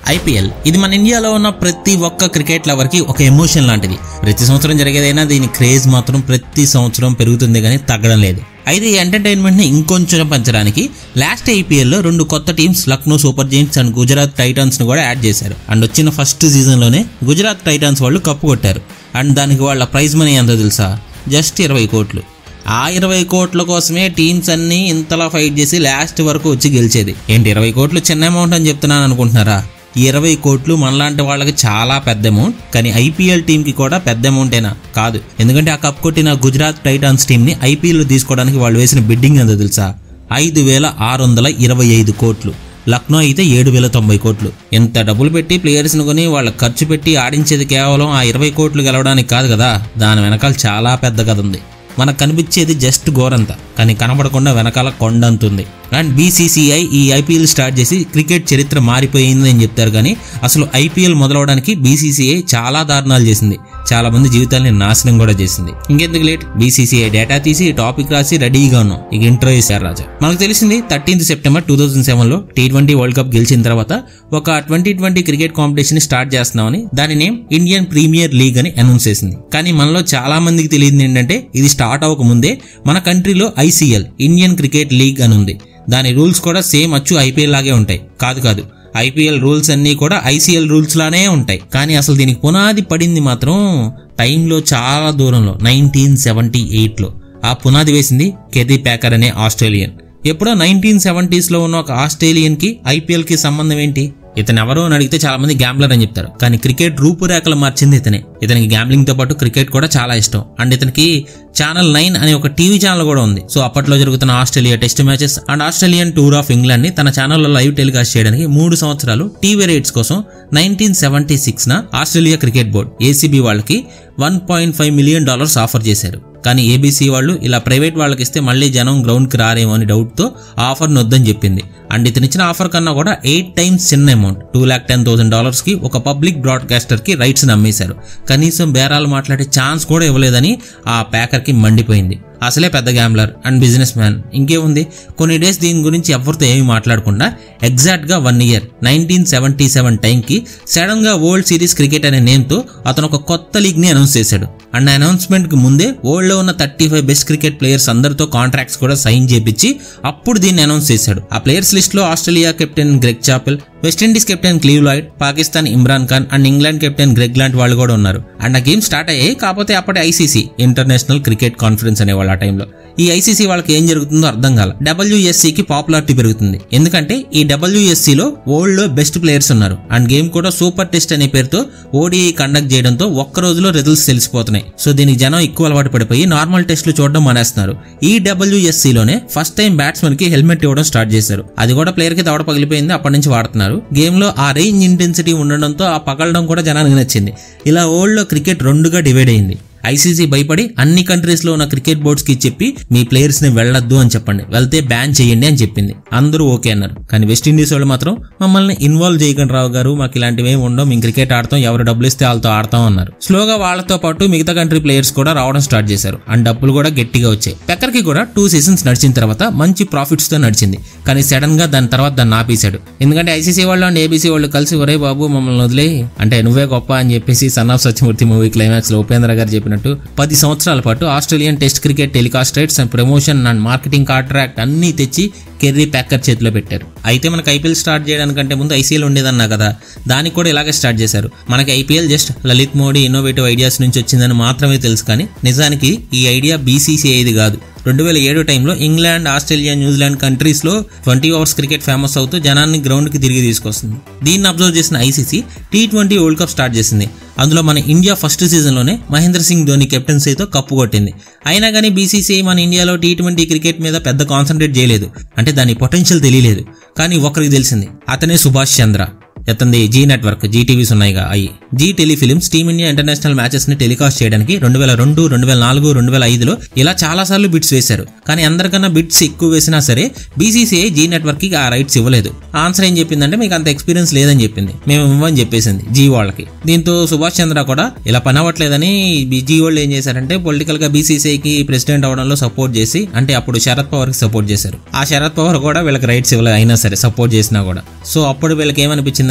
IPL ఇది మన ఇండియాలో ఉన్న ప్రతి ఒక్క క్రికెట్ లవర్ కి ఒక ఎమోషన్ లాంటిది ప్రతి సంవత్సరం జరిగేదైనా దీని క్రేజ్ మాత్రం ప్రతి సంవత్సరం పెరుగుతుంది కానీ తగ్గడం లేదు అయితే ఈ ఎంటర్టైన్మెంట్ ని ఇంకొంచెం పెంచడానికి లాస్ట్ ఐపీఎల్ లో రెండు కొత్త teams Lucknow Super Giants and Gujarat Titans ని కూడా యాడ్ చేశారు అండ్ వచ్చిన ఫస్ట్ సీజన్ లోనే గుజరాత్ టైటన్స్ వాళ్ళు కప్పు కొట్టారు అండ్ దానికి వాళ్ళ ప్రైజ్ మనీ ఎంతో తెలుసా జస్ట్ ఇరవై కోట్లు ఆ ఇరవై కోట్ల కోసమే టీమ్స్ అన్ని ఇంతలా ఫైట్ చేసి లాస్ట్ వరకు వచ్చి గెలిచేది ఏంటి ఇరవై కోట్లు చిన్న అమౌంట్ అని చెప్తున్నాను అనుకుంటున్నారా ఇరవై కోట్లు మనలాంటి వాళ్ళకి చాలా పెద్ద అమౌంట్ కానీ ఐపీఎల్ టీంకి కూడా పెద్ద అమౌంటేనా కాదు ఎందుకంటే ఆ కప్ కొట్టిన గుజరాత్ టైటాన్స్ టీంని ఐపీఎల్ తీసుకోవడానికి వాళ్ళు వేసిన బిడ్డింగ్ ఎంతో తెలుసా ఐదు వేల ఆరు వందల ఇరవై ఐదు కోట్లు లక్నో అయితే ఏడు వేల తొంభై కోట్లు ఎంత డబ్బులు పెట్టి ప్లేయర్స్ని కొని వాళ్ళ ఖర్చు పెట్టి ఆడించేది కేవలం ఆ ఇరవై కోట్లు గెలవడానికి కాదు కదా దాని వెనకాల చాలా పెద్ద కథ ఉంది మనకు కనిపించేది జస్ట్ గోరంత కానీ కనబడకుండా వెనకాల కొండంతుంది అండ్ బీసీసీఐ ఈ ఐపీఎల్ స్టార్ట్ చేసి క్రికెట్ చరిత్ర మారిపోయింది అని చెప్తారు కానీ అసలు ఐపీఎల్ మొదలవడానికి బీసీసీఐ చాలా దారుణాలు చేసింది చాలా మంది జీవితాల్ని నాశనం కూడా చేసింది ఇంకెందుకు లేట్ బీసీసీఐ డేటా తీసి టాపిక్ రాసి రెడీగా ఉన్నాం ఇక ఇంట్రో ఇస్తారు రాజా మనకు తెలిసింది thirteenth September two thousand seven లో టీ ట్వంటీ వరల్డ్ కప్ గెలిచిన తర్వాత ఒక twenty twenty cricket competition start చేస్తున్నామని దాని నేమ్ ఇండియన్ ప్రీమియర్ లీగ్ అని అనౌన్స్ చేసింది కానీ మనలో చాలా మందికి తెలియదు ఏంటంటే ఇది స్టార్ట్ అవ్వక ముందే మన కంట్రీలో ఐసీఎల్ ఇండియన్ క్రికెట్ లీగ్ అని ఉంది దాని రూల్స్ కూడా సేమ్ అచ్చు ఐపీఎల్ లాగే ఉంటాయి కాదు కాదు ఐపీఎల్ రూల్స్ అన్నీ కూడా ఐసీఎల్ రూల్స్ లానే ఉంటాయి కానీ అసలు దీనికి పునాది పడింది మాత్రం టైంలో చాలా దూరంలో నైన్టీన్ సెవెంటీ ఎయిట్లో ఆ పునాది వేసింది కెరీ ప్యాకర్ అనే ఆస్ట్రేలియన్ ఎప్పుడో నైన్టీన్ సెవెంటీస్లో ఉన్న ఒక ఆస్ట్రేలియన్కి ఐపీఎల్కి సంబంధం ఏంటి ఇతను ఎవరో అని అడిగితే చాలా మంది గ్యాంబ్లర్ అని చెప్తారు కానీ క్రికెట్ రూపురేఖలు మార్చింది ఇతనే ఇతనికి గ్యాంబ్లింగ్ తో పాటు క్రికెట్ కూడా చాలా ఇష్టం అండ్ ఇతనికి ఛానల్ నైన్ అనే ఒక టీవీ ఛానల్ కూడా ఉంది సో అప్పట్లో జరుగుతున్న Australia test matches and Australian tour of England ని తన ఛానల్లో లైవ్ టెలికాస్ట్ చేయడానికి మూడు సంవత్సరాలు టీవీ రైట్స్ కోసం నైన్టీన్ సెవెంటీ సిక్స్ న ఆస్ట్రేలియా క్రికెట్ బోర్డ్ ఏసీబీ వాళ్ళకి one point five million dollars offer చేశారు కానీ ఏబీసీ వాళ్ళు ఇలా ప్రైవేట్ వాళ్ళకి ఇస్తే మళ్ళీ జనం గ్రౌండ్కి రారేమో అని డౌట్తో ఆఫర్ని వద్దని చెప్పింది అండ్ ఇతను ఇచ్చిన ఆఫర్ కన్నా కూడా ఎయిట్ టైమ్స్ చిన్న amount two lakh ten thousand డాలర్స్కి ఒక పబ్లిక్ బ్రాడ్కాస్టర్కి రైట్స్ని అమ్మేశారు కనీసం బేరాలు మాట్లాడే ఛాన్స్ కూడా ఇవ్వలేదని ఆ ప్యాకర్కి మండిపోయింది అసలే పెద్ద గ్యాంబ్లర్ అండ్ బిజినెస్ మ్యాన్ ఇంకేముంది కొన్ని డేస్ దీని గురించి ఎవరితో ఏమీ మాట్లాడకుండా ఎగ్జాక్ట్గా one year nineteen seventy seven టైంకి సడన్గా వరల్డ్ సిరీస్ క్రికెట్ అనే నేమ్తో అతను ఒక కొత్త లీగ్ని అనౌన్స్ చేశాడు అండ్ అనౌన్స్మెంట్కి ముందే వరల్డ్లో ఉన్న thirty five best cricket players అందరితో కాంట్రాక్ట్స్ కూడా సైన్ చేపించి అప్పుడు దీన్ని అనౌన్స్ చేశాడు ఆ ప్లేయర్స్ లిస్ట్లో Australia captain Greg Chappell West Indies captain Clive Lloyd Pakistan Imran Khan and England captain Greg లాంటి వాళ్ళు కూడా ఉన్నారు అండ్ ఆ గేమ్ స్టార్ట్ అయ్యాయి కాకపోతే అప్పటి ఐసీసీ ఇంటర్నేషనల్ క్రికెట్ కాన్ఫరెన్స్ అనేవాళ్ళు ఆ టైంలో ఈ ఐసీసీ వాళ్ళకి ఏం జరుగుతుందో అర్థం కాల డబ్ల్యూఎస్సీకి పాపులారిటీ పెరుగుతుంది ఎందుకంటే ఈ డబ్ల్యూఎస్సీలో వరల్డ్ లో బెస్ట్ ప్లేయర్స్ ఉన్నారు అండ్ గేమ్ కూడా సూపర్ టెస్ట్ అనే పేరుతో ఓడిఐ కండక్ట్ చేయడంతో ఒక్క రోజులో రిజల్ట్స్ తెలిసిపోతున్నాయి సో దీనికి జనం ఎక్కువ అలవాటు పడిపోయి నార్మల్ టెస్ట్లు చూడడం మానేస్తున్నారు ఈ డబ్ల్యూఎస్సీలోనే ఫస్ట్ టైం బ్యాట్స్మెన్ కి హెల్మెట్ ఇవ్వడం స్టార్ట్ చేశారు అది కూడా ప్లేయర్ కి దవడ పగిలిపోయింది అప్పటి నుంచి వాడుతున్నారు గేమ్ లో ఆ రేంజ్ ఇంటెన్సిటీ ఉండడంతో ఆ పగలడం కూడా జనానికి నచ్చింది ఇలా వరల్డ్ లో క్రికెట్ రెండుగా డివైడ్ అయింది ఐసీసీ భయపడి అన్ని కంట్రీస్ లో ఉన్న క్రికెట్ బోర్డ్స్ కి చెప్పి మీ ప్లేయర్స్ ని వెళ్ళొద్దు అని చెప్పండి వెళ్తే బ్యాన్ చేయండి అని చెప్పింది అందరూ ఓకే అన్నారు కానీ వెస్టిండీస్ వాళ్ళు మాత్రం మమ్మల్ని ఇన్వాల్వ్ చేయకండి రావు గారు మాకు ఇలాంటివి ఏమి ఉండవు మేము క్రికెట్ ఆడతాం ఎవరు డబ్బులు ఇస్తే వాళ్ళతో ఆడతాం అన్నారు స్లోగా వాళ్ళతో పాటు మిగతా కంట్రీ ప్లేయర్స్ కూడా రావడం స్టార్ట్ చేశారు అండ్ డబ్బులు కూడా గట్టిగా వచ్చాయి పెక్కర్ కి కూడా టూ సీజన్స్ నడిచిన తర్వాత మంచి ప్రాఫిట్స్ తో నడిచింది కానీ సడన్ గా దాని తర్వాత దాన్ని ఆపేశాడు ఎందుకంటే ఐసీసీ వాళ్ళు అండ్ ఏబీసీ వాళ్ళు కలిసి ఒరే బాబు మమ్మల్ని వదిలే అంటే నువ్వే గొప్ప అని చెప్పేసి son of Satyamurthy movie climax లో ఉపేంద్ర గారు చెప్పినట్టు పది సంవత్సరాల పాటు Australian test cricket telecast rights and promotion and marketing contract అన్ని తెచ్చి కెర్రీ ప్యాకర్ చేతిలో పెట్టారు అయితే మనకి ఐపీఎల్ స్టార్ట్ చేయడానికంటే ముందు ఐసీఎల్ ఉండేదన్నా కదా దానికి కూడా ఇలాగే స్టార్ట్ చేశారు మనకి IPL just Lalit Modi innovative ideas నుంచి వచ్చిందని మాత్రమే తెలుసు కానీ నిజానికి ఈ ఐడియా బీసీసీఐది కాదు రెండు వేల ఏడు టైంలో ఇంగ్లాండ్ ఆస్ట్రేలియా న్యూజిలాండ్ కంట్రీస్లో ట్వంటీ అవర్స్ క్రికెట్ ఫేమస్ అవుతూ జనాన్ని గ్రౌండ్కి తిరిగి తీసుకొస్తుంది దీన్ని అబ్జర్వ్ చేసిన ICC T twenty World Cup start చేసింది అందులో మన ఇండియా ఫస్ట్ సీజన్లోనే మహేంద్ర సింగ్ ధోని కెప్టెన్సీతో కప్పు కొట్టింది అయినా కానీ బీసీసీఐ మన ఇండియాలో టీ ట్వంటీ క్రికెట్ మీద పెద్ద కాన్సన్ట్రేట్ చేయలేదు అంటే దాని పొటెన్షియల్ తెలియలేదు కానీ ఒకరికి తెలిసింది అతనే సుభాష్ చంద్ర ఎత్తంది జీ నెట్వర్క్ జీ టీవీస్ ఉన్నాయిగా అయి Zee telefilms team India international matches ని టెలికాస్ట్ చేయడానికి రెండు వేల రెండు రెండు వేల నాలుగు రెండు వేల ఐదులో ఇలా చాలా సార్లు బిట్స్ వేశారు కానీ అందరికన్నా బిట్స్ ఎక్కువ వేసినా సరే బీసీసీఐ జీ నెట్వర్క్ కి ఆ రైట్స్ ఇవ్వలేదు ఆన్సర్ ఏం చెప్పిందంటే మీకు అంత ఎక్స్పీరియన్స్ లేదని చెప్పింది మేము ఇవ్వని చెప్పేసింది జీ వాళ్ళకి దీంతో సుభాష్ చంద్ర కూడా ఇలా పని అవ్వట్లేదని జీ వాళ్ళు ఏం చేశారంటే పొలిటికల్ గా బీసీసీఐకి ప్రెసిడెంట్ అవడంలో సపోర్ట్ చేసి అంటే అప్పుడు శరద్ పవార్ కి సపోర్ట్ చేశారు ఆ శరద్ పవార్ కూడా వీళ్ళకి రైట్స్ ఇవ్వలేదు అయినా సరే సపోర్ట్ చేసినా కూడా సో అప్పుడు వీళ్ళకి ఏమనిపించింది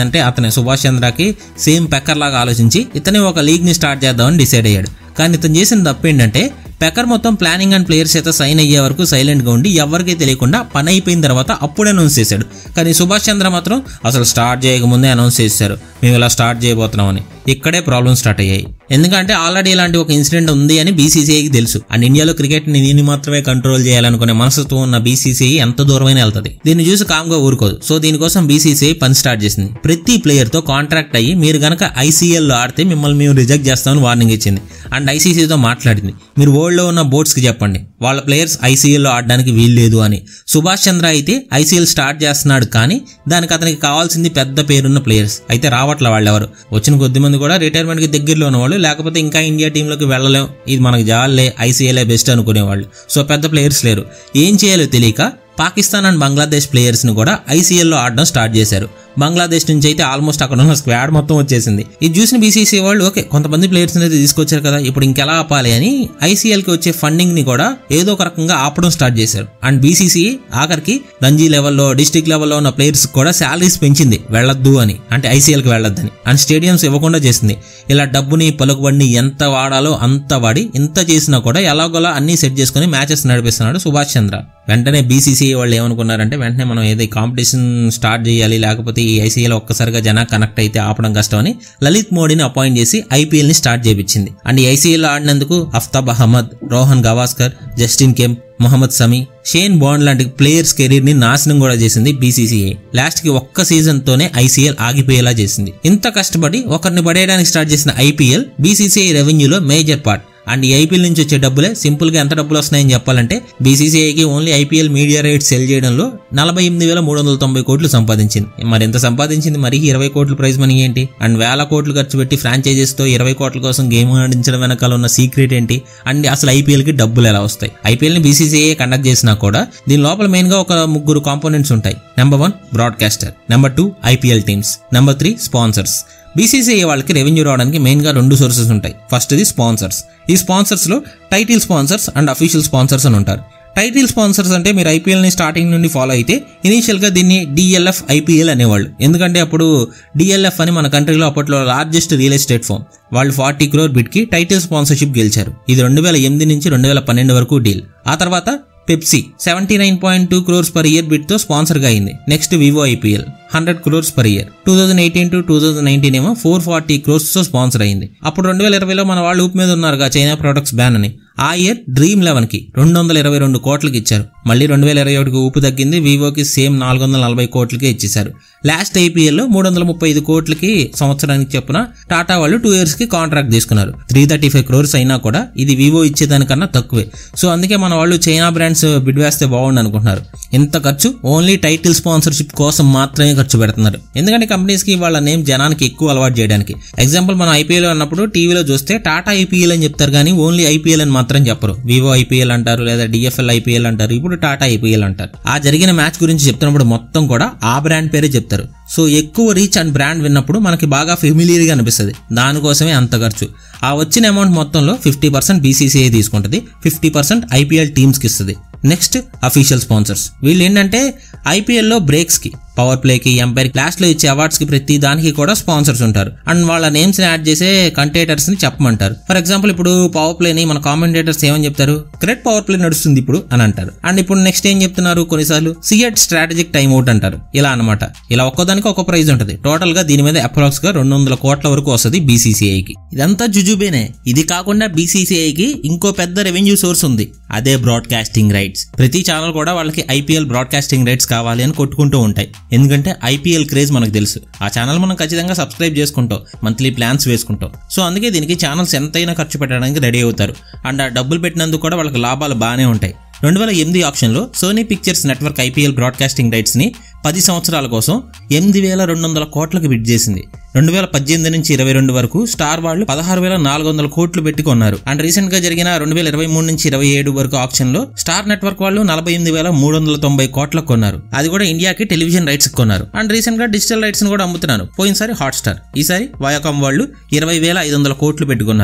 ఏమైందంటే అతని సుభాష్ చంద్రకి సేమ్ పెక్కర్ లాగా ఆలోచించి ఇతనే ఒక లీగ్ ని స్టార్ట్ చేద్దామని డిసైడ్ అయ్యాడు కానీ ఇతను చేసిన తప్పు ఏంటంటే పెకర్ మొత్తం ప్లానింగ్ అండ్ ప్లేయర్స్ అయితే సైన్ అయ్యే వరకు సైలెంట్గా ఉండి ఎవరికీ తెలియకుండా పని అయిపోయిన తర్వాత అప్పుడే అనౌన్స్ చేశాడు కానీ సుభాష్ చంద్ర మాత్రం అసలు స్టార్ట్ చేయకముందే అనౌన్స్ చేశారు మేము ఇలా స్టార్ట్ చేయబోతున్నామని ఇక్కడే ప్రాబ్లమ్ స్టార్ట్ అయ్యాయి ఎందుకంటే ఆల్రెడీ ఇలాంటి ఒక ఇన్సిడెంట్ ఉంది అని బీసీసీఐకి తెలుసు అండ్ ఇండియాలో క్రికెట్ ని దీన్ని మాత్రమే కంట్రోల్ చేయాలనుకునే మనసుతో ఉన్న బీసీసీఐ ఎంత దూరమైన వెళ్తుంది దీన్ని చూసి కామ్గా ఊరుకోదు సో దీనికోసం బీసీసీఐ పని స్టార్ట్ చేసింది ప్రతి ప్లేయర్ తో కాంట్రాక్ట్ అయ్యి మీరు గనక ఐసీఎల్ లో ఆడితే మిమ్మల్ని మేము రిజెక్ట్ చేస్తామని వార్నింగ్ ఇచ్చింది అండ్ ఐసీసీతో మాట్లాడింది మీరు వరల్డ్ లో ఉన్న బోర్డ్స్ కి చెప్పండి వాళ్ళ ప్లేయర్స్ ఐసీఎల్ లో ఆడడానికి వీల్లేదు అని సుభాష్ చంద్ర అయితే ఐసీఎల్ స్టార్ట్ చేస్తున్నాడు కానీ దానికి అతనికి కావాల్సింది పెద్ద పేరున్న ప్లేయర్స్ అయితే రావట్ల వాళ్ళు ఎవరు వచ్చిన కొద్ది మంది కూడా రిటైర్మెంట్ కి దగ్గరలో ఉన్నవాళ్ళు లేకపోతే ఇంకా ఇండియా టీంలోకి వెళ్ళలేం ఇది మనకు జాలే ఐసీఎల్ఏ బెస్ట్ అనుకునేవాళ్ళు సో పెద్ద ప్లేయర్స్ లేరు ఏం చేయాలో తెలియక పాకిస్తాన్ అండ్ బంగ్లాదేశ్ ప్లేయర్స్ ని కూడా ఐసీఎల్లో ఆడడం స్టార్ట్ చేశారు బంగ్లాదేశ్ నుంచి అయితే ఆల్మోస్ట్ అక్కడ ఉన్న స్క్వాడ్ మొత్తం వచ్చేసింది ఇది చూసిన బీసీసీ వాళ్ళు ఓకే కొంతమంది ప్లేయర్స్ అయితే తీసుకొచ్చారు కదా ఇప్పుడు ఇంకెలా ఆపాలి అని ఐసీఎల్ కి వచ్చే ఫండింగ్ ని కూడా ఏదో ఒక రకంగా ఆపడం స్టార్ట్ చేశారు అండ్ బీసీసీ ఆఖరికి రంజీ లెవెల్లో డిస్ట్రిక్ట్ లెవెల్లో ఉన్న ప్లేయర్స్ కూడా శాలరీస్ పెంచింది వెళ్ళొద్దు అని అంటే ఐసీఎల్ కి వెళ్ళొద్దని అండ్ స్టేడియంస్ ఇవ్వకుండా చేసింది ఇలా డబ్బుని పలుకుబడిని ఎంత వాడాలో అంత వాడి ఇంత చేసినా కూడా ఎలాగోలా అన్ని సెట్ చేసుకుని మ్యాచెస్ నడిపిస్తున్నాడు సుభాష్ చంద్ర వెంటనే బీసీసీ వాళ్ళు ఏమనుకున్నారంటే వెంటనే మనం ఏదో కాంపిటీషన్ స్టార్ట్ చేయాలి లేకపోతే ఈ ఐసీఎల్ ఒక్కసారిగా జనా కనెక్ట్ అయితే ఆపడం కష్టమని లలిత్ మోడీని అపాయింట్ చేసి ఐపీఎల్ ని స్టార్ట్ చేయించింది అండ్ ఈ ఐసీఎల్ ఆడినందుకు Aftab Ahmed Rohan Gavaskar Justin Kemp Mohammad Sami Shane Bond లాంటి ప్లేయర్స్ కెరీర్ ని నాశనం కూడా చేసింది బీసీసీఐ లాస్ట్ కి ఒక్క సీజన్ తోనే ఐసీఎల్ ఆగిపోయేలా చేసింది ఇంత కష్టపడి ఒకరిని పడేయడానికి స్టార్ట్ చేసిన ఐపీఎల్ బీసీసీఐ రెవెన్యూలో మేజర్ పార్ట్ అండ్ ఈ ఐపీఎల్ నుంచి వచ్చే డబ్బులే సింపుల్ గా ఎంత డబ్బులు వస్తున్నాయని చెప్పాలంటే బీసీసీఐకి only IPL media rights sell చేయడంలో నలభై ఎనిమిది వేల మూడు వందల తొంభై కోట్లు సంపాదించింది మరి ఎంత సంపాదించింది మరి ఇరవై కోట్ల ప్రైజ్ మనీ ఏంటి అండ్ వేల కోట్లు ఖర్చు పెట్టి franchises తో ఇరవై కోట్ల కోసం గేమ్ ఆడించడం వెనకాల ఉన్న సీక్రెట్ ఏంటి అండ్ అసలు ఐపీఎల్ కి డబ్బులు ఎలా వస్తాయి ఐపీఎల్ ని బీసీసీఐ కండక్ట్ చేసినా కూడా దీని లోపల మెయిన్ గా ఒక ముగ్గురు కాంపోనెంట్స్ ఉంటాయి number one broadcaster number two IPL teams number three sponsors BCCI వాళ్ళకి రెవెన్యూ రావడానికి మెయిన్గా రెండు సోర్సెస్ ఉంటాయి ఫస్ట్ ఇది స్పాన్సర్స్ ఈ స్పాన్సర్స్లో title sponsors and official sponsors అని ఉంటారు టైటిల్ స్పాన్సర్స్ అంటే మీరు ఐపీఎల్ని స్టార్టింగ్ నుండి ఫాలో అయితే ఇనీషియల్గా దీన్ని డిఎల్ఎఫ్ ఐపీఎల్ అనేవాళ్ళు ఎందుకంటే అప్పుడు డిఎల్ఎఫ్ అని మన కంట్రీలో అప్పట్లో లార్జెస్ట్ రియల్ ఎస్టేట్ ఫామ్ వాళ్ళు ఫార్టీ క్రోర్ బిట్కి టైటిల్ స్పాన్సర్షిప్ గెలిచారు ఇది రెండు వేల ఎనిమిది నుంచి రెండు వేల పన్నెండు వరకు డీల్ ఆ తర్వాత Pepsi seventy nine point two crores per year bid తో స్పాన్సర్ గా అయింది next Vivo IPL hundred crores per year two thousand eighteen to two thousand nineteen ఏమో ఫోర్ ఫార్టీ క్రోర్స్ తో స్పాన్సర్ అయింది అప్పుడు రెండు వేల ఇరవైలో మన వాళ్ళు ఊపు మీద ఉన్నారుగా చైనా ప్రొడక్ట్స్ బ్యాన్ అని ఆ ఇయర్ డ్రీమ్ లెవెన్ కి రెండు వందల ఇరవై రెండు కోట్లకి ఇచ్చారు మళ్ళీ రెండు వేల ఇరవై ఒకటికి ఊపు తగ్గింది వివోకి సేమ్ నాలుగు వందల నలభై కోట్లకే ఇచ్చేశారు లాస్ట్ ఐపీఎల్ లో మూడు వందల ముప్పై ఐదు కోట్లకి సంవత్సరానికి చెప్పున టాటా వాళ్ళు టూ ఇయర్స్ కి కాంట్రాక్ట్ తీసుకున్నారు త్రీ థర్టీ ఫైవ్ క్రోర్స్ అయినా కూడా ఇది వివో ఇచ్చేదానికన్నా తక్కువే సో అందుకే మన వాళ్ళు చైనా బ్రాండ్స్ బిడ్ వేస్తే బాగుండు అనుకుంటున్నారు ఇంత ఖర్చు ఓన్లీ టైటిల్ స్పాన్సర్షిప్ కోసం మాత్రమే ఖర్చు పెడుతున్నారు ఎందుకంటే కంపెనీస్ కి వాళ్ళ నేమ్ జనానికి ఎక్కువ అలవాటు చేయడానికి ఎగ్జాంపుల్ మనం ఐపీఎల్ అన్నప్పుడు టీవీలో చూస్తే టాటా ఐపీఎల్ అని చెప్తారు కానీ ఓన్లీ ఐపీఎల్ అని మాత్రం చెప్పరు వివో ఐపీఎల్ అంటారు లేదా డిఎఫ్ఎల్ ఐపీఎల్ అంటారు ఇప్పుడు టాటా ఐపీఎల్ అంటారు ఆ జరిగిన మ్యాచ్ గురించి చెప్తున్నప్పుడు మొత్తం కూడా ఆ బ్రాండ్ పేరే చెప్తారు సో ఎక్కువ రీచ్ అండ్ బ్రాండ్ విన్నప్పుడు మనకి బాగా ఫెమిలియర్గా అనిపిస్తుంది దానికోసమే అంత ఖర్చు ఆ వచ్చిన అమౌంట్ మొత్తంలో ఫిఫ్టీ పర్సెంట్ బీసీసీఐ తీసుకుంటుంది ఫిఫ్టీ పర్సెంట్ ఐపీఎల్ టీమ్స్కి ఇస్తుంది నెక్స్ట్ అఫీషియల్ స్పాన్సర్స్ వీళ్ళు ఏంటంటే ఐపీఎల్లో బ్రేక్స్కి పవర్ ప్లేకి ఎంపైర్ క్లాస్లో ఇచ్చే అవార్డ్స్కి ప్రతి దానికి కూడా స్పాన్సర్స్ ఉంటారు అండ్ వాళ్ళ నేమ్స్ ని యాడ్ చేసే కంటేటర్స్ ని చెప్పమంటారు ఫర్ ఎగ్జాంపుల్ ఇప్పుడు పవర్ ప్లేని మన కామెంటేటర్స్ ఏమని చెప్తారు క్రెట్ పవర్ ప్లే నడుస్తుంది ఇప్పుడు అని అంటారు అండ్ ఇప్పుడు నెక్స్ట్ ఏం చెప్తున్నారు కొన్నిసార్లు సిఎట్ స్ట్రాటజిక్ టైం అవుట్ అంటారు ఇలా అనమాట ఇలా ఒక్కోదానికి ఒక ప్రైజ్ ఉంటుంది టోటల్ గా దీని మీద అప్రాక్స్ గా రెండు వందల కోట్ల వరకు వస్తుంది బీసీసీఐకి ఇదంతా జుజుబేనే ఇది కాకుండా బీసీసీఐకి ఇంకో పెద్ద రెవెన్యూ సోర్స్ ఉంది అదే బ్రాడ్కాస్టింగ్ రైట్స్ ప్రతి ఛానల్ కూడా వాళ్ళకి ఐపీఎల్ బ్రాడ్కాస్టింగ్ రైట్స్ కావాలి అని కొట్టుకుంటూ ఉంటాయి ఎందుకంటే ఐపీఎల్ క్రేజ్ మనకు తెలుసు ఆ ఛానల్ మనం ఖచ్చితంగా సబ్స్క్రైబ్ చేసుకుంటాం మంత్లీ ప్లాన్స్ వేసుకుంటాం సో అందుకే దీనికి ఛానల్స్ ఎంతైనా ఖర్చు పెట్టడానికి రెడీ అవుతారు అండ్ ఆ డబ్బులు పెట్టినందుకు కూడా వాళ్ళకి లాభాలు బాగానే ఉంటాయి రెండు వేల ఎనిమిది ఆప్షన్లో Sony Pictures Network IPL broadcasting రైట్స్ని పది సంవత్సరాల కోసం ఎనిమిది వేల రెండు వందల కోట్లకు బిడ్ చేసింది రెండు వేల పద్దెనిమిది నుంచి ఇరవై రెండు వరకు స్టార్ వాళ్ళు పదహారు వేల నాలుగు వందల కోట్లు పెట్టి కొన్నారు అండ్ రీసెంట్ గా జరిగిన రెండు వేల ఇరవై మూడు నుంచి ఇరవై ఏడు వరకు ఆప్షన్ లో స్టార్ నెట్వర్క్ వాళ్ళు నలభై ఎనిమిది వేల మూడు వందల తొంభై కోట్లకు కొన్నారు అది కూడా ఇండియాకి టెలివిజన్ రైట్స్ కొన్నారు అండ్ రీసెంట్ గా డిజిటల్ రైట్స్ ని కూడా అమ్ముతున్నారు పోయినసారి హాట్ స్టార్ ఈసారి వయాకామ్ వాళ్ళు ఇరవై వేల ఐదు వందల కోట్లు పెట్టుకున్నారు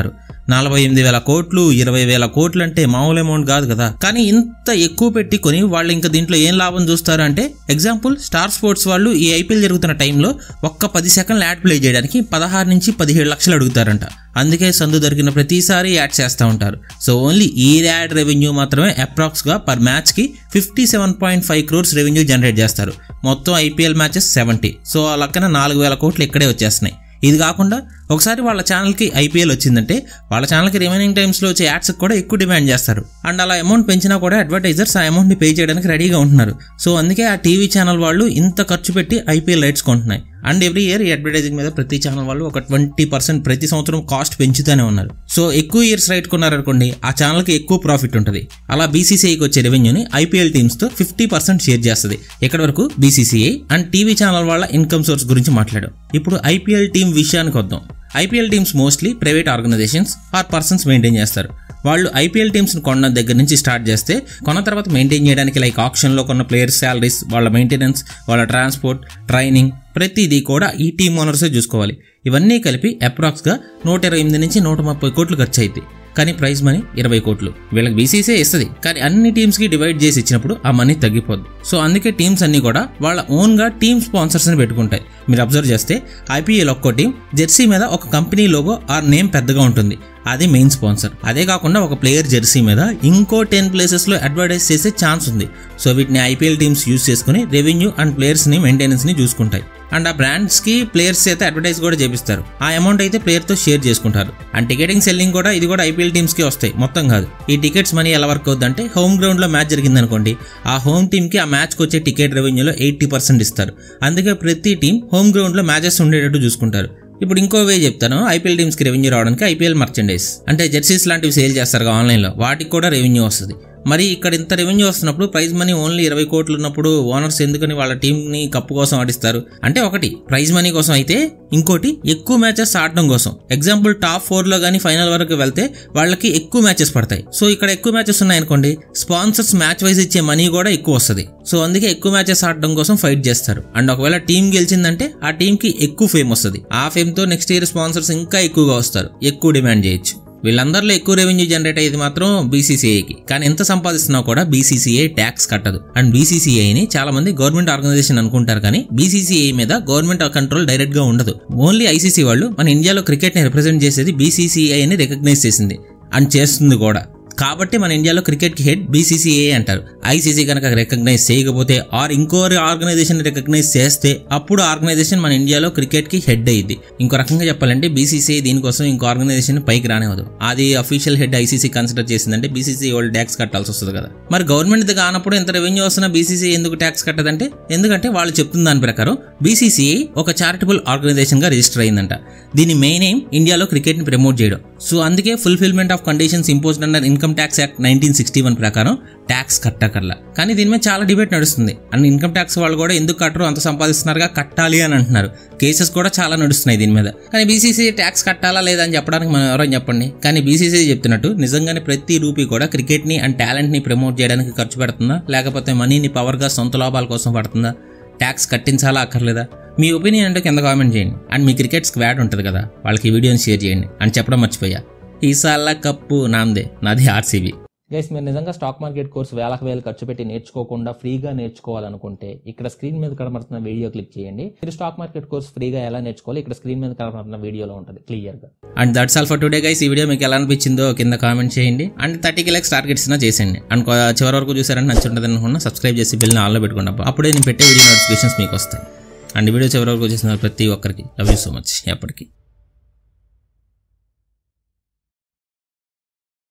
నలభై ఎనిమిది వేల కోట్లు ఇరవై వేల కోట్లు అంటే మామూలు అమౌంట్ కాదు కదా కానీ ఇంత ఎక్కువ పెట్టి కొని వాళ్ళు ఇంకా దీంట్లో ఏం లాభం చూస్తారు అంటే ఎగ్జాంపుల్ స్టార్ స్పోర్ట్స్ వాళ్ళు ఈ ఐపీఎల్ జరుగుతున్న టైంలో ఒక్క పది సెకండ్లు యాడ్ ప్లే చేయడానికి పదహారు నుంచి పదిహేడు లక్షలు అడుగుతారంట అందుకే సందు దొరికిన ప్రతిసారి యాడ్ చేస్తూ ఉంటారు సో ఓన్లీ ఈ యాడ్ రెవెన్యూ మాత్రమే అప్రాక్స్గా పర్ మ్యాచ్కి fifty seven point five crores revenue generate చేస్తారు మొత్తం ఐపీఎల్ మ్యాచెస్ సెవెంటీ సో ఆ లెక్కన నాలుగు వేల కోట్లు ఇక్కడే వచ్చేస్తున్నాయి ఇది కాకుండా ఒకసారి వాళ్ళ ఛానల్కి ఐపీఎల్ వచ్చిందంటే వాళ్ళ ఛానల్కి రిమైనింగ్ టైమ్స్లో వచ్చే యాడ్స్కి కూడా ఎక్కువ డిమాండ్ చేస్తారు అండ్ అలా అమౌంట్ పెంచినా కూడా అడ్వర్టైజర్స్ ఆ అమౌంట్ని పే చేయడానికి రెడీగా ఉంటున్నారు సో అందుకే ఆ టీవీ ఛానల్ వాళ్ళు ఇంత ఖర్చు పెట్టి ఐపీఎల్ రైట్స్ కొంటున్నాయి అండ్ ఎవ్రీ ఇయర్ ఈ అడ్వర్టైజింగ్ మీద ప్రతి ఛానల్ వాళ్ళు ఒక ట్వంటీ పర్సెంట్ ప్రతి సంవత్సరం కాస్ట్ పెంచుతూనే ఉన్నారు సో ఎక్కువ ఇయర్స్ రైట్ కొన్నారనుకోండి ఆ ఛానల్కి ఎక్కువ ప్రాఫిట్ ఉంటుంది అలా బీసీసీఐకి వచ్చే రెవెన్యూని ఐపీఎల్ టీమ్స్తో ఫిఫ్టీ పర్సెంట్ షేర్ చేస్తుంది ఇక్కడ వరకు బీసీసీఐ అండ్ టీవీ ఛానల్ వాళ్ళ ఇన్కమ్ సోర్స్ గురించి మాట్లాడాం ఇప్పుడు ఐపీఎల్ టీం విషయానికి వద్దాం IPL teams mostly private organisations or persons maintain చేస్తారు వాళ్ళు ఐపీఎల్ టీమ్స్ని కొన్న దగ్గర నుంచి స్టార్ట్ చేస్తే కొన్న తర్వాత మెయింటైన్ చేయడానికి లైక్ ఆప్షన్లో కొన్న ప్లేయర్స్ శాలరీస్ వాళ్ళ మెయింటెనెన్స్ వాళ్ళ ట్రాన్స్పోర్ట్ ట్రైనింగ్ ప్రతిదీ కూడా ఈ టీమ్ ఓనర్సే చూసుకోవాలి ఇవన్నీ కలిపి అప్రాక్స్గా నూట ఇరవై ఎనిమిది నుంచి నూట ముప్పై కోట్లు ఖర్చు అయింది కానీ ప్రైజ్ మనీ ఇరవై కోట్లు వీళ్ళకి బీసీసీ ఇస్తుంది కానీ అన్ని టీమ్స్కి డివైడ్ చేసి ఇచ్చినప్పుడు ఆ మనీ తగ్గిపోద్ది సో అందుకే టీమ్స్ అన్ని కూడా వాళ్ళ ఓన్గా టీమ్ స్పాన్సర్స్ని పెట్టుకుంటాయి మీరు అబ్జర్వ్ చేస్తే ఐపీఎల్ ఒక్కో టీం జెర్సీ మీద ఒక కంపెనీ లోగో ఆర్ నేమ్ పెద్దగా ఉంటుంది అది మెయిన్ స్పాన్సర్ అదే కాకుండా ఒక ప్లేయర్ జెర్సీ మీద ఇంకో టెన్ ప్లేసెస్లో అడ్వర్టైజ్ చేసే ఛాన్స్ ఉంది సో వీటిని ఐపీఎల్ టీమ్స్ యూస్ చేసుకుని రెవెన్యూ అండ్ ప్లేయర్స్ని మెయింటెనెన్స్ని చూసుకుంటాయి అండ్ ఆ బ్రాండ్స్కి ప్లేయర్స్ అయితే అడ్వర్టైజ్ కూడా చేపిస్తారు ఆ అమౌంట్ అయితే ప్లేయర్తో షేర్ చేసుకుంటారు అండ్ టికెటింగ్ సెల్లింగ్ కూడా ఇది కూడా ఐపీఎల్ టీమ్స్కి వస్తాయి మొత్తం కాదు ఈ టికెట్స్ మనీ ఎలా వర్క్ అవుతుంది అంటే హోమ్ గ్రౌండ్లో మ్యాచ్ జరిగిందనుకోండి ఆ హోమ్ టీమ్కి ఆ మ్యాచ్కి వచ్చే టికెట్ రెవెన్యూలో ఎయిటీ పర్సెంట్ ఇస్తారు అందుకే ప్రతి టీం హోమ్ గ్రౌండ్లో మ్యాచెస్ ఉండేటట్టు చూసుకుంటారు ఇప్పుడు ఇంకో వే చెప్తాను ఐపీఎల్ టీమ్స్కి రెవెన్యూ రావడానికి ఐపీఎల్ మర్చెండైజ్ అంటే జెర్సీస్ లాంటివి సేల్ చేస్తారు ఆన్లైన్లో వాటికి కూడా రెవెన్యూ వస్తుంది మరి ఇక్కడ ఇంత రెవెన్యూ వస్తున్నప్పుడు ప్రైజ్ మనీ ఓన్లీ ఇరవై కోట్లు ఉన్నప్పుడు ఓనర్స్ ఎందుకని వాళ్ళ టీంని కప్పు కోసం ఆడిస్తారు అంటే ఒకటి ప్రైజ్ మనీ కోసం అయితే ఇంకోటి ఎక్కువ మ్యాచెస్ ఆడడం కోసం ఎగ్జాంపుల్ టాప్ ఫోర్లో కానీ ఫైనల్ వరకు వెళ్తే వాళ్ళకి ఎక్కువ మ్యాచెస్ పడతాయి సో ఇక్కడ ఎక్కువ మ్యాచెస్ ఉన్నాయనుకోండి స్పాన్సర్స్ మ్యాచ్ వైజ్ ఇచ్చే మనీ కూడా ఎక్కువ వస్తుంది సో అందుకే ఎక్కువ మ్యాచెస్ ఆడడం కోసం ఫైట్ చేస్తారు అండ్ ఒకవేళ టీం గెలిచిందంటే ఆ టీంకి ఎక్కువ ఫేమ్ వస్తుంది ఆ ఫేమ్తో నెక్స్ట్ ఇయర్ స్పాన్సర్స్ ఇంకా ఎక్కువగా వస్తారు ఎక్కువ డిమాండ్ చేయొచ్చు వీళ్ళందరిలో ఎక్కువ రెవెన్యూ జనరేట్ అయ్యేది మాత్రం బీసీసీఐకి కానీ ఎంత సంపాదిస్తున్నా కూడా బీసీసీఐ ట్యాక్స్ కట్టదు అండ్ బీసీసీఐని చాలా మంది గవర్నమెంట్ ఆర్గనైజేషన్ అనుకుంటారు కానీ బీసీసీఐ మీద గవర్నమెంట్ కంట్రోల్ డైరెక్ట్ గా ఉండదు ఓన్లీ ఐసీసీ వాళ్ళు మన ఇండియాలో క్రికెట్ ని రిప్రజెంట్ చేసేది బీసీసీఐ అని రికగ్నైజ్ చేసింది అండ్ చేస్తుంది కూడా కాబట్టి మన ఇండియాలో క్రికెట్ కి హెడ్ బీసీసీఏ అంటారు ఐసీసీ కనుక రికగ్నైజ్ చేయకపోతే ఆర్ ఇంకో ఆర్గనైజేషన్ రికగ్నైజ్ చేస్తే అప్పుడు ఆర్గనైజేషన్ మన ఇండియాలో క్రికెట్ కి హెడ్ అయ్యింది ఇంకో రకంగా చెప్పాలంటే బీసీసీఐ దీనికోసం ఇంకో ఆర్గనైజేషన్ పైకి రానివ్వదు అది అఫీషియల్ హెడ్ ఐసీసీ కన్సిడర్ చేసిందంటే బీసీసీ వాళ్ళు ట్యాక్స్ కట్టాల్సి వస్తుంది కదా మరి గవర్నమెంట్ కానప్పుడు ఎంత రెవెన్యూ వస్తున్నా బీసీసీ ఎందుకు ట్యాక్స్ కట్టదంటే ఎందుకంటే వాళ్ళు చెప్తున్న దాని ప్రకారం బీసీసీఐ ఒక చారిటబుల్ ఆర్గనైజేషన్ గా రిజిస్టర్ అయిందంట దీని మెయిన్ ఎయిమ్ ఇండియాలో క్రికెట్ ని ప్రమోట్ చేయడం సో అందుకే fulfilment of conditions imposed under income tax act nineteen sixty one ప్రకారం ట్యాక్స్ కట్టకర్లా కానీ దీని మీద చాలా డిబేట్ నడుస్తుంది అండ్ ఇన్కమ్ ట్యాక్స్ వాళ్ళు కూడా ఎందుకు కట్టరు అంత సంపాదిస్తున్నారుగా కట్టాలి అని అంటున్నారు కేసెస్ కూడా చాలా నడుస్తున్నాయి దీని మీద కానీ బీసీసీ ట్యాక్స్ కట్టాలా లేదా అని చెప్పడానికి మనం ఎవరైనా చెప్పండి కానీ బీసీసీ చెప్తున్నట్టు నిజంగానే ప్రతి రూపీ కూడా క్రికెట్ ని అండ్ టాలెంట్ ని ప్రమోట్ చేయడానికి ఖర్చు పెడుతుందా లేకపోతే మనీని పవర్గా సొంత లాభాల కోసం పడుతుందా ట్యాక్స్ కట్టించాలా అక్కర్లేదా మీ ఒపీనియన్ అంటే కింద కామెంట్ చేయండి అండ్ మీ క్రికెట్ స్క్వాడ్ ఉంటుంది కదా వాళ్ళకి ఈ వీడియోని షేర్ చేయండి అని చెప్పడం మర్చిపోయా ఈసాల కప్పు నాందే నాది ఆర్సీబీ గైస్ మీరు నిజంగా స్టాక్ మార్కెట్ కోర్స్ వేలకు వేలు ఖర్చు పెట్టి నేర్చుకోకుండా ఫ్రీగా నేర్చుకోవాలనుకుంటే ఇక్కడ స్క్రీన్ మీద కనబడుతున్న వీడియో క్లిక్ చేయండి మీరు స్టాక్ మార్కెట్ కోర్స్ ఫ్రీగా ఎలా నేర్చుకోవాలి ఇక్కడ స్క్రీన్ మీద కనబడుతున్న వీడియోలో ఉంటుంది క్లియర్గా and that's all for today guys ఈ వీడియో మీకు ఎలా అనిపించిందో కింద కామెంట్ చేయండి అండ్ థర్టీకి లైక్స్ టార్గెట్స్ చేసేయండి అండ్ కొ- చివరి వరకు చూసారంటే నచ్చుంటుంది అనుకున్నా సబ్స్క్రైబ్ చేసి బిల్ని ఆన్లో పెట్టుకున్నా అప్పుడే నేను పెట్టే వీడియో నోటిఫికేషన్స్ మీకు వస్తాయి అండ్ వీడియో చివరి వరకు చూసిన ప్రతి ఒక్కరికి లవ్ యూ సో మచ్ ఎప్పటికీ